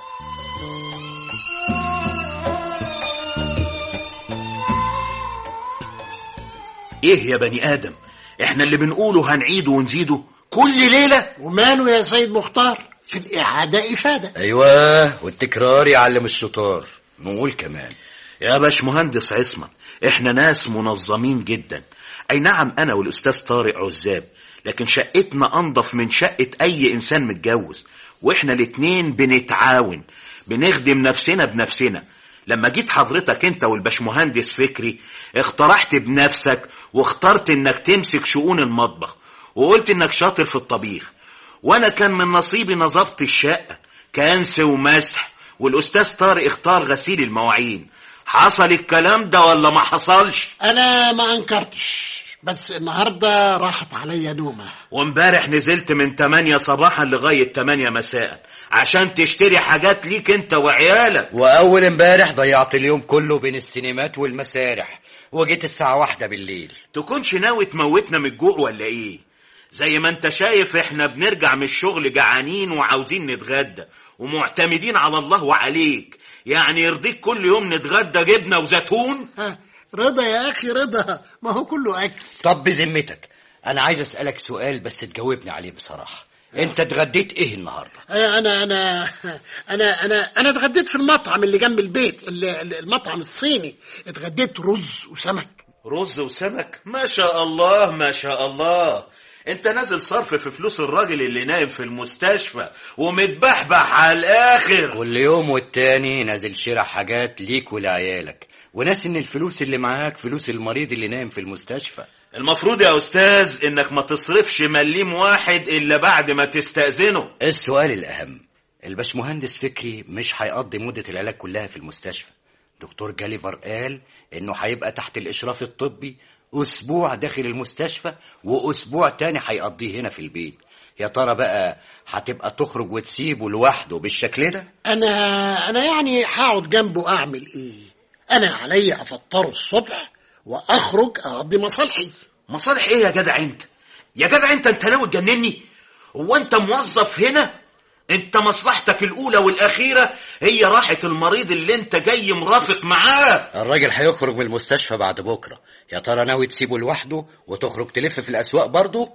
ايه يا بني ادم احنا اللي بنقوله هنعيده ونزيده كل ليله وماله يا سيد مختار في الإعادة إفادة ايوه والتكرار يعلم الشطار نقول كمان يا باش مهندس عصمت احنا ناس منظمين جدا اي نعم انا والاستاذ طارق عزاب لكن شقتنا انضف من شقة اي انسان متجوز واحنا الاتنين بنتعاون بنخدم نفسنا بنفسنا لما جيت حضرتك انت والباشمهندس فكري اقترحت بنفسك واخترت انك تمسك شؤون المطبخ وقلت انك شاطر في الطبيخ وانا كان من نصيبي نظافة الشقة كنس ومسح والاستاذ طارق اختار غسيل المواعين حصل الكلام ده ولا ما حصلش أنا ما أنكرتش بس النهاردة راحت عليا نومة وامبارح نزلت من 8 صباحا لغاية 8 مساء عشان تشتري حاجات ليك انت وعيالك واول امبارح ضيعت اليوم كله بين السينمات والمسارح وجيت الساعة واحدة بالليل تكونش ناوي تموتنا من الجوع ولا ايه زي ما انت شايف احنا بنرجع من الشغل جعانين وعاوزين نتغدى ومعتمدين على الله وعليك يعني يرضيك كل يوم نتغدى جبنة وزيتون ها، رضا يا أخي رضا ما هو كله أكل طب بذمتك انا عايز اسألك سؤال بس تجاوبني عليه بصراحة انت اتغديت ايه النهاردة أنا أنا أنا أنا أنا أنا اتغديت في المطعم اللي جنب البيت ال- ال- المطعم الصيني اتغديت رز وسمك رز وسمك ما شاء الله ما شاء الله انت نازل صرف في فلوس الراجل اللي نايم في المستشفى ومتبحبح على الاخر كل يوم والتاني نازل شراء حاجات ليك ولعيالك وناس ان الفلوس اللي معاك فلوس المريض اللي نايم في المستشفى المفروض يا استاذ انك ما تصرفش مليم واحد الا بعد ما تستأذنه السؤال الأهم الباشمهندس فكري مش هيقضي مدة العلاج كلها في المستشفى دكتور جاليفر قال إنه هيبقى تحت الإشراف الطبي أسبوع داخل المستشفى وأسبوع تاني هيقضيه هنا في البيت يا ترى بقى هتبقى تخرج وتسيبه لوحده بالشكل ده أنا أنا يعني هقعد جنبه أعمل إيه أنا عليا أفطره الصبح وأخرج أقضي مصالحي مصالح ايه يا جدع انت يا جدع انت انت ناوي تجنني هو انت موظف هنا انت مصلحتك الاولى والاخيره هي راحه المريض اللي انت جاي مرافق معاه الراجل هيخرج من المستشفى بعد بكرة يا ترى ناوي تسيبه لوحده وتخرج تلف في الأسواق برضه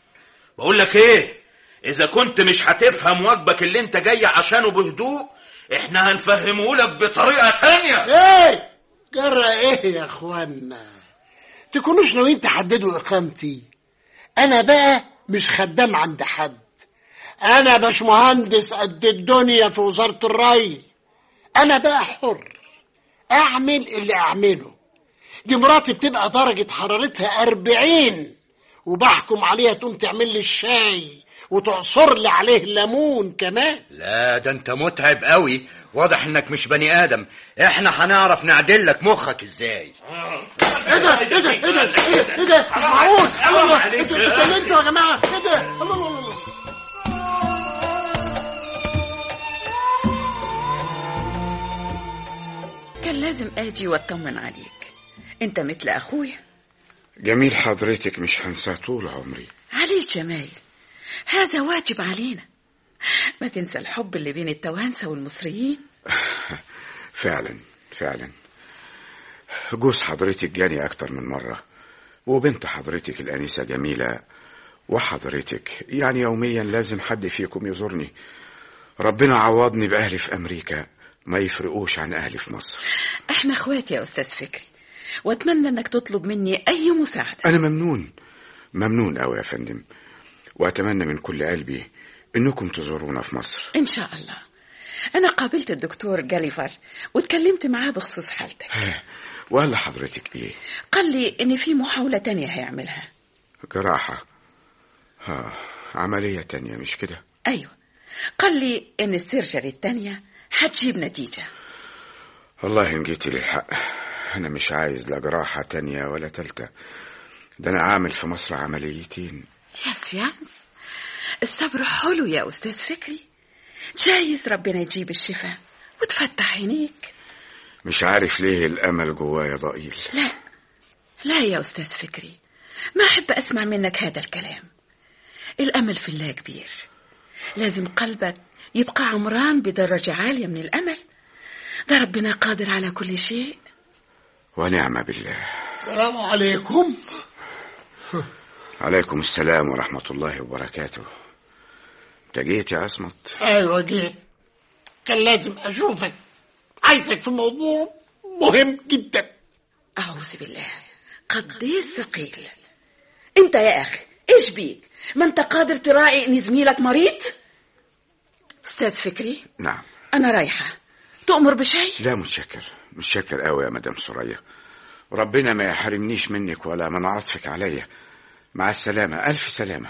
بقول لك ايه اذا كنت مش هتفهم واجبك اللي انت جاي عشانه بهدوء احنا هنفهمه لك بطريقه تانية إيه جرى إيه يا أخوانا تكونوش ناويين تحددوا إقامتي أنا بقى مش خدام عند حد أنا باشمهندس قد الدنيا في وزارة الري أنا بقى حر أعمل اللي أعمله دي مراتي بتبقى درجة حرارتها أربعين وبحكم عليها تقوم تعمل لي الشاي وتعصر لي عليه ليمون كمان لا ده انت متعب قوي واضح انك مش بني ادم احنا هنعرف نعدل لك مخك ازاي ايه ده ايه ده ايه ده ايه إيه ده مش معقول الله انتوا انتوا اتكلمتوا يا جماعه ايه ده الله الله الله كان لازم اجي واطمن عليك انت مثل اخويا جميل حضرتك مش هنساه طول عمري عليش جمايل هذا واجب علينا ما تنسى الحب اللي بين التوانسة والمصريين فعلا فعلا جوز حضرتك جاني أكتر من مرة وبنت حضرتك الأنسة جميلة وحضرتك يعني يوميا لازم حد فيكم يزورني ربنا عوضني بأهلي في أمريكا ما يفرقوش عن أهلي في مصر احنا اخوات يا استاذ فكري واتمنى انك تطلب مني اي مساعدة أنا ممنون ممنون أوي يا فندم وأتمنى من كل قلبي إنكم تزورونا في مصر ان شاء الله أنا قابلت الدكتور جاليفر واتكلمت معاه بخصوص حالتك ولا حضرتك ايه قال لي إن في محاولة تانية هيعملها جراحة ها عملية تانية مش كده أيوة قال لي إن السيرجري التانية هتجيب نتيجة والله إن جيتي للحق أنا مش عايز لا جراحة تانية ولا تالتة ده أنا عامل في مصر عمليتين يا سيانس الصبر حلو يا أستاذ فكري جايز ربنا يجيب الشفاء وتفتح عينيك مش عارف ليه الأمل جوايا ضئيل لا لا يا أستاذ فكري ما أحب أسمع منك هذا الكلام الأمل في الله كبير لازم قلبك يبقى عمران بدرجة عالية من الأمل ده ربنا قادر على كل شيء ونعم بالله السلام عليكم عليكم السلام ورحمة الله وبركاته انت جيت يا عصمت ايوه جيت كان لازم اشوفك عايزك في موضوع مهم جدا أعوذ بالله قديس ثقيل أنت يا أخي إيش بيك ما أنت قادر تراعي إن زميلك مريض أستاذ فكري نعم أنا رايحة تؤمر بشيء لا متشكر متشكر قوي يا مدام سوريا وربنا ما يحرمنيش منك ولا من عطفك عليا مع السلامة ألف سلامة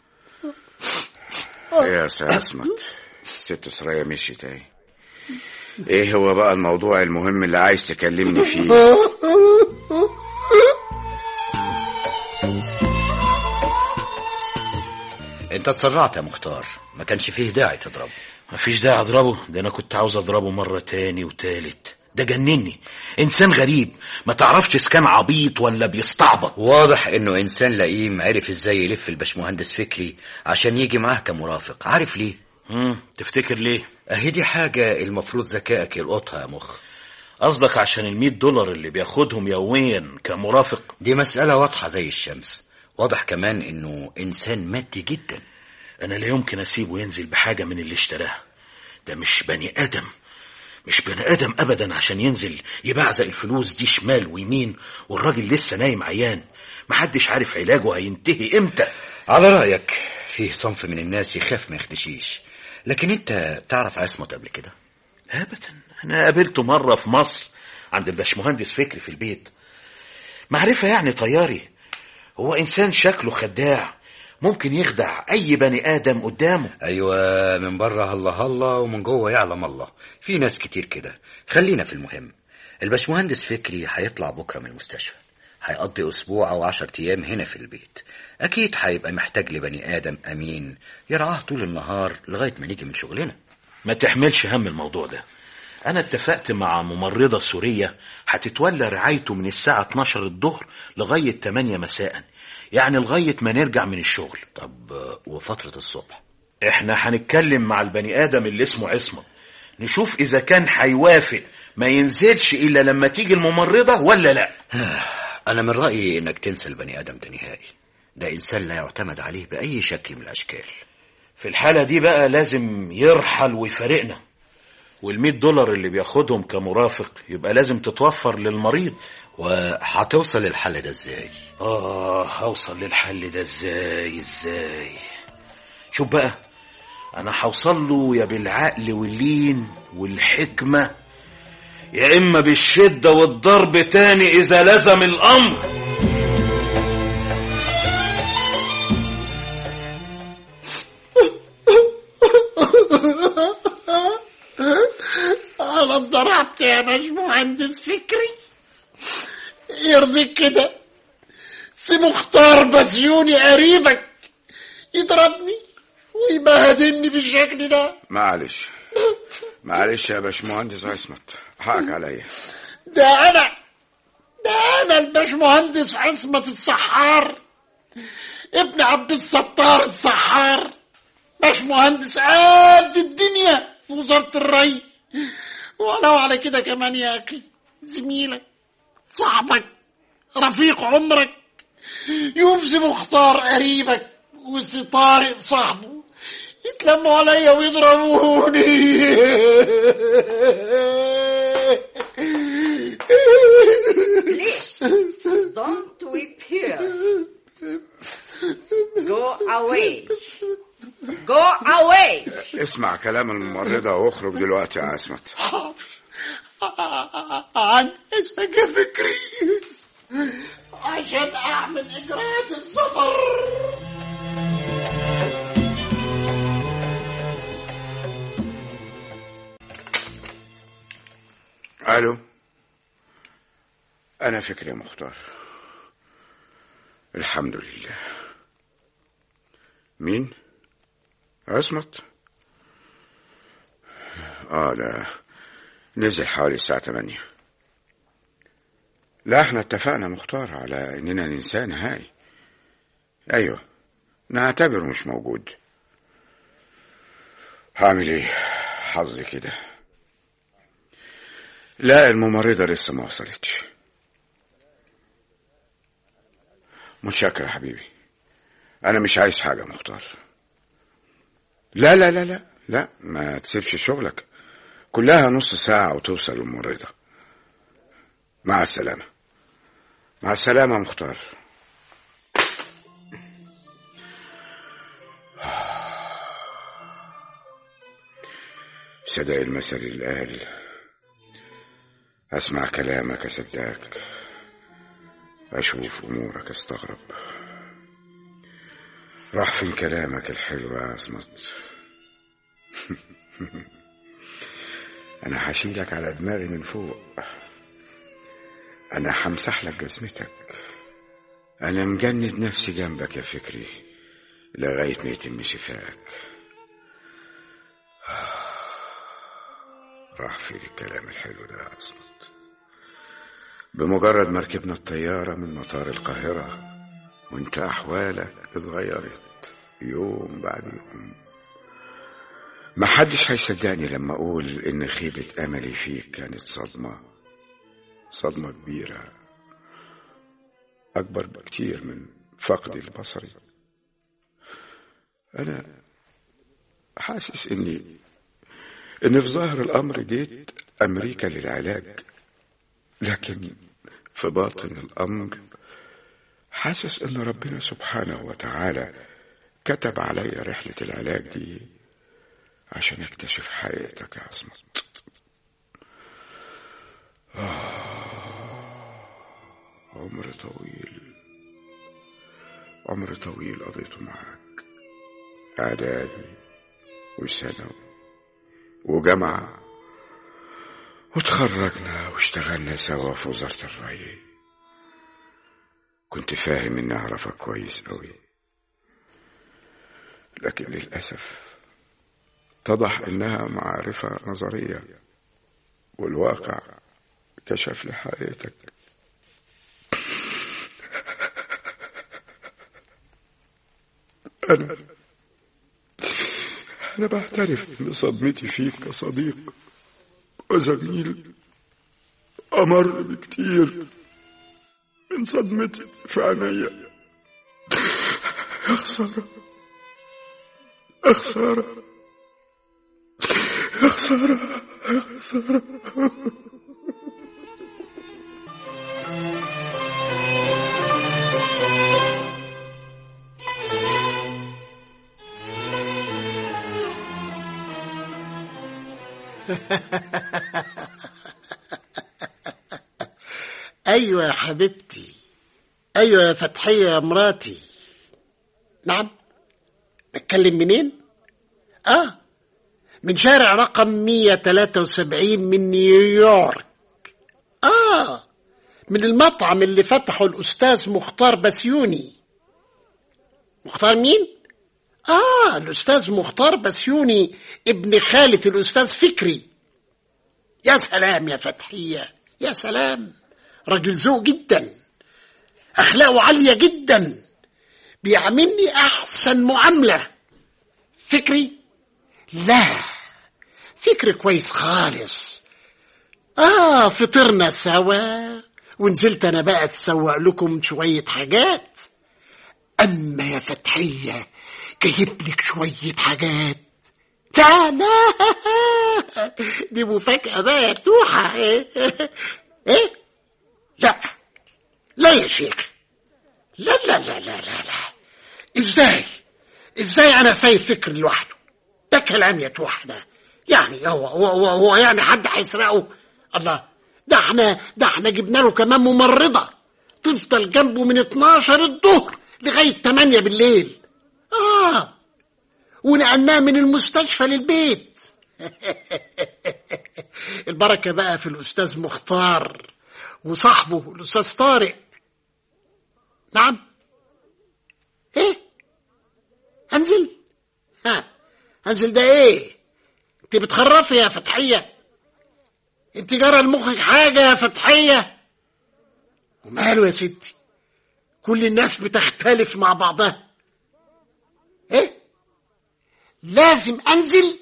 يا سي عصمت ست سوريا مشيت اهي ايه هو بقى الموضوع المهم اللي عايز تكلمني فيه انت اتسرعت يا مختار ما كانش فيه داعي تضربه مفيش داعي اضربه ده انا كنت عاوز اضربه مرة تاني وتالت ده جنني انسان غريب ما تعرفش اذا كان عبيط ولا بيستعبط واضح انه انسان لئيم عرف ازاي يلف الباشمهندس فكري عشان يجي معاه كمرافق عارف ليه مم. تفتكر ليه اهي دي حاجة المفروض ذكائك يلقطها يا مخ قصدك عشان المية دولار اللي بياخدهم يوميا كمرافق دي مسألة واضحة زي الشمس واضح كمان انه انسان مادي جدا انا لا يمكن اسيبه ينزل بحاجة من اللي اشتراها ده مش بني ادم مش بني ادم ابدا عشان ينزل يبعزق الفلوس دي شمال ويمين والراجل لسه نايم عيان محدش عارف علاجه هينتهي امتى على رأيك فيه صنف من الناس يخاف ما يخدشيش لكن انت تعرف عصمت قبل كده ابدا انا قابلته مرة في مصر عند الباشمهندس فكري في البيت معرفة يعني طياري هو انسان شكله خداع ممكن يخدع اي بني ادم قدامه ايوه من بره هلا هلا ومن جوه يعلم الله في ناس كتير كده خلينا في المهم الباشمهندس فكري هيطلع بكره من المستشفى هيقضي اسبوع او عشر ايام هنا في البيت اكيد هيبقى محتاج لبني ادم امين يرعاه طول النهار لغايه ما نيجي من شغلنا ما تحملش هم الموضوع ده انا اتفقت مع ممرضة سورية هتتولى رعايته من الساعة 12 الظهر لغاية 8 مساء يعني لغاية ما نرجع من الشغل طب وفترة الصبح احنا هنتكلم مع البني ادم اللي اسمه عصمت نشوف اذا كان هيوافق ما ينزلش الا لما تيجي الممرضة ولا لا انا من رأيي انك تنسى البني ادم ده نهائي ده انسان لا يعتمد عليه باي شكل من الاشكال في الحالة دي بقى لازم يرحل ويفارقنا والمية دولار اللي بياخدهم كمرافق يبقى لازم تتوفر للمريض وهتوصل للحل ده ازاي اه هوصل للحل ده ازاي ازاي شوف بقى انا هوصل له يا بالعقل واللين والحكمة يا اما بالشدة والضرب تاني اذا لزم الامر انا اتضربت يا باشمهندس فكري يرضيك كده سي مختار بسيوني قريبك يضربني ويبهدلني بالشكل ده معلش معلش يا باشمهندس عصمت حقك عليا ده انا ده انا الباشمهندس عصمت السحار ابن عبد الستار السحار باشمهندس قد الدنيا في وزارة الري ولو على كده كمان يا أخي زميلك صاحبك رفيق عمرك يوسف مختار قريبك وسي طارق صاحبه يتلموا عليا ويضربوني Please, don't weep here. Go away. جو اواي اسمع كلام الممرضة واخرج دلوقتي يا عصمت عن اسمك يا فكري عشان اعمل اجراءات السفر الو انا فكري يا مختار الحمد لله مين عصمت اه ده نزل حوالي الساعة 8 لا احنا اتفقنا مختار على اننا ننساه نهائي ايوه نعتبره مش موجود هعمل ايه حظي كده لا الممرضة لسه ما وصلتش متشكر يا حبيبي انا مش عايز حاجة مختار لا لا لا لا لا ما تسيبش شغلك كلها نص ساعة وتوصل الممرضة مع السلامة مع السلامة مختار صدق المثل اللي قال أسمع كلامك أصدقك أشوف أمورك أستغرب راح فين كلامك الحلو يا عصمت أنا هشيلك على دماغي من فوق أنا همسح لك جسمتك أنا مجند نفسي جنبك يا فكري لغاية ما يتم شفاك راح فين الكلام الحلو ده يا عصمت بمجرد ما ركبنا الطيارة من مطار القاهرة وانت أحوالك اتغيرت يوم بعد يوم ما حدش هيصدقني لما أقول إن خيبة أملي فيك كانت صدمة صدمة كبيرة أكبر بكتير من فقدي البصري أنا حاسس إني إن في ظاهر الأمر جيت أمريكا للعلاج لكن في باطن الأمر حاسس إن ربنا سبحانه وتعالى كتب علي رحلة العلاج دي عشان اكتشف حقيقتك يا عصمت آه عمر طويل عمر طويل قضيته معاك إعدادي وثانوي وجامعة وتخرجنا واشتغلنا سوا في وزارة الري كنت فاهم إني أعرفك كويس أوي لكن للأسف اتضح إنها معرفة نظرية والواقع كشف لي حقيقتك أنا أنا بعترف بصدمتي فيك كصديق وزميل أمر بكتير من صدمتي في عينيا يا خسارة يا خسارة يا خسارة يا خسارة ايوه يا حبيبتي ايوه يا فتحيه يا مراتي نعم بتكلم منين اه من شارع رقم 173 من نيويورك اه من المطعم اللي فتحه الاستاذ مختار بسيوني مختار مين اه الاستاذ مختار بسيوني ابن خالة الاستاذ فكري يا سلام يا فتحيه يا سلام راجل ذوق جدا اخلاقه عاليه جدا بيعاملني احسن معامله فكري لا فكري كويس خالص اه فطرنا سوا ونزلت انا بقى اتسوق لكم شويه حاجات اما يا فتحيه جايب لك شويه حاجات لا لا دي مفاجاه بقى يا توحه ايه لا لا يا شيخ لا لا لا لا لا لا ازاي ازاي انا سايب فكر لوحده ده كلام يا توح ده يعني هو هو هو, هو يعني حد هيسرقه الله ده احنا ده احنا جبنا له كمان ممرضه تفضل جنبه من 12 الظهر لغايه 8 بالليل اه ونقلناه من المستشفى للبيت البركه بقى في الاستاذ مختار وصاحبه الاستاذ طارق نعم ايه انزل ها انزل ده ايه انت بتخرفي يا فتحيه انت جرى لمخك حاجه يا فتحيه وماله يا ستي كل الناس بتختلف مع بعضها ايه لازم انزل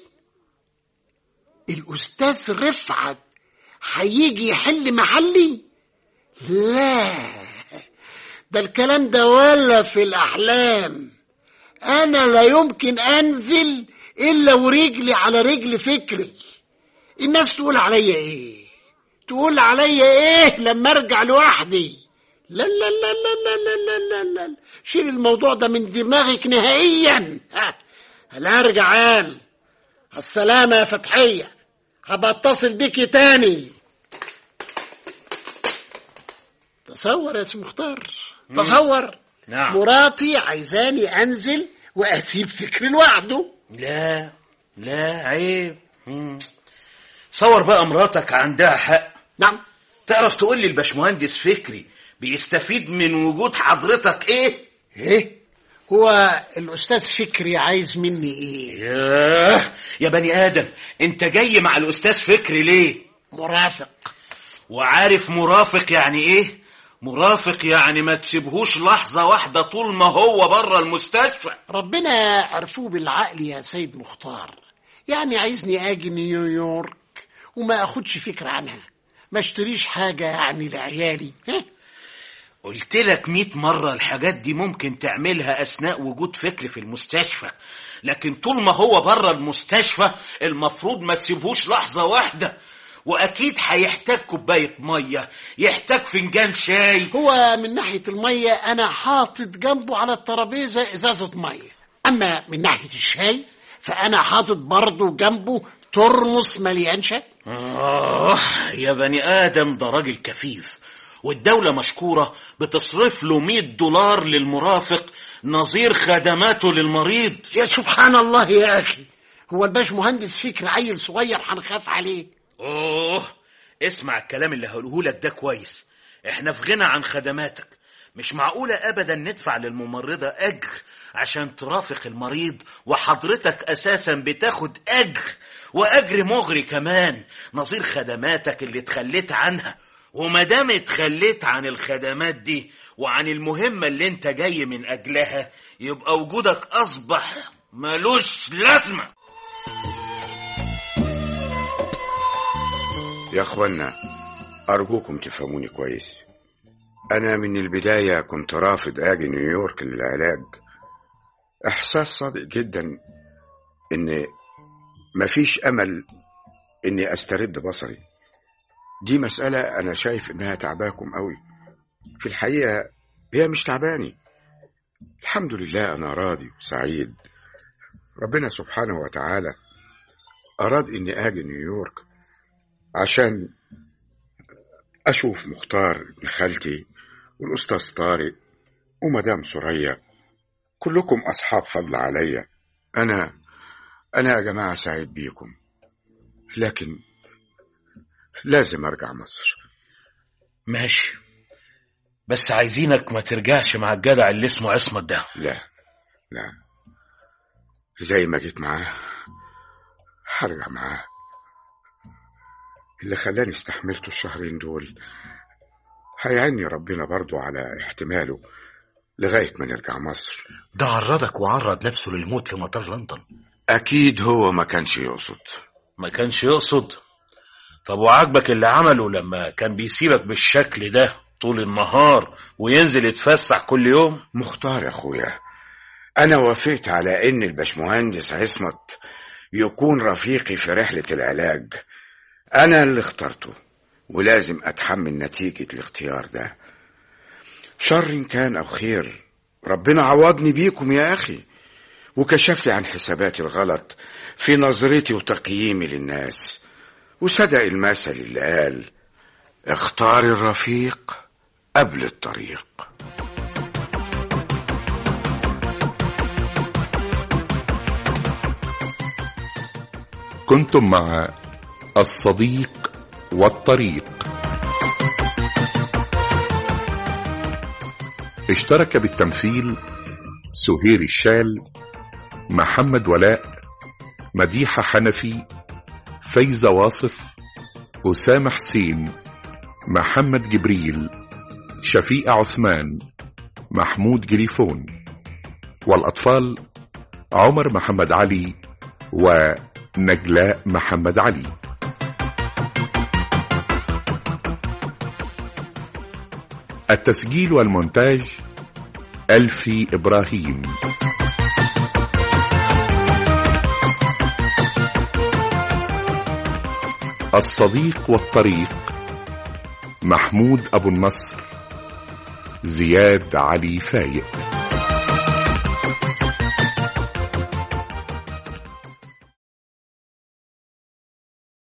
الاستاذ رفعت هيجي يحل محلي لا ده الكلام ده ولا في الاحلام انا لا يمكن انزل الا ورجلي على رجل فكري الناس تقول عليا ايه تقول عليا ايه لما ارجع لوحدي لا لا لا لا لا لا لا لا لا شيل الموضوع ده من دماغك نهائيا ها لا ارجع قال السلامة يا فتحية هبقى اتصل بيكي تاني تصور يا سي مختار تصور نعم مراتي عايزاني انزل واسيب فكري لوحده لا لا عيب مم. صور بقى مراتك عندها حق نعم تعرف تقول لي الباشمهندس فكري بيستفيد من وجود حضرتك ايه ايه هو الاستاذ فكري عايز مني ايه ياه يا بني ادم انت جاي مع الاستاذ فكري ليه مرافق وعارف مرافق يعني ايه مرافق يعني ما تسيبهوش لحظة واحدة طول ما هو بره المستشفى ربنا عرفوه بالعقل يا سيد مختار يعني عايزني اجي نيويورك وما اخدش فكرة عنها ما اشتريش حاجة يعني لعيالي ها؟ قلت لك مئة مرة الحاجات دي ممكن تعملها أثناء وجود فكر في المستشفى لكن طول ما هو بره المستشفى المفروض ما تسيبهوش لحظة واحدة وأكيد هيحتاج كوباية مية يحتاج فنجان شاي هو من ناحية المية أنا حاطط جنبه على الترابيزة إزازة مية أما من ناحية الشاي فأنا حاطط برضه جنبه ترمس مليان شاي آه يا بني آدم ده راجل كفيف والدولة مشكورة بتصرف له 100 دولار للمرافق نظير خدماته للمريض يا سبحان الله يا أخي هو الباش مهندس فكر عيل صغير هنخاف عليه أوه اسمع الكلام اللي هقوله لك ده كويس احنا في غنى عن خدماتك مش معقولة أبدا ندفع للممرضة أجر عشان ترافق المريض وحضرتك أساسا بتاخد أجر وأجر مغري كمان نظير خدماتك اللي اتخليت عنها ومادام اتخليت عن الخدمات دي وعن المهمة اللي انت جاي من أجلها يبقى وجودك أصبح ملوش لازمة يا اخوانا ارجوكم تفهموني كويس انا من البدايه كنت رافض اجي نيويورك للعلاج احساس صادق جدا ان مفيش امل اني استرد بصري دي مساله انا شايف انها تعباكم قوي في الحقيقه هي مش تعباني الحمد لله انا راضي وسعيد ربنا سبحانه وتعالى اراد اني اجي نيويورك عشان أشوف مختار ابن خالتي والأستاذ طارق ومدام سوريا كلكم أصحاب فضل عليا أنا أنا يا جماعة سعيد بيكم لكن لازم أرجع مصر ماشي بس عايزينك ما ترجعش مع الجدع اللي اسمه عصمت ده لا لا زي ما جيت معاه هرجع معاه اللي خلاني استحملته الشهرين دول هيعني ربنا برضو على احتماله لغاية ما نرجع مصر ده عرضك وعرض نفسه للموت في مطار لندن أكيد هو ما كانش يقصد ما كانش يقصد طب وعاجبك اللي عمله لما كان بيسيبك بالشكل ده طول النهار وينزل يتفسح كل يوم مختار يا أخويا أنا وافقت على إن الباشمهندس عصمت يكون رفيقي في رحلة العلاج أنا اللي اخترته ولازم أتحمل نتيجة الاختيار ده شر كان أو خير ربنا عوضني بيكم يا أخي وكشف لي عن حساباتي الغلط في نظرتي وتقييمي للناس وصدق المثل اللي قال اختار الرفيق قبل الطريق كنتم مع الصديق والطريق اشترك بالتمثيل سهير الشال محمد ولاء مديحة حنفي فايزة واصف أسامة حسين محمد جبريل شفيقة عثمان محمود جريفون والأطفال عمر محمد علي ونجلاء محمد علي التسجيل والمونتاج ألفي إبراهيم الصديق والطريق محمود أبو النصر زياد علي فايق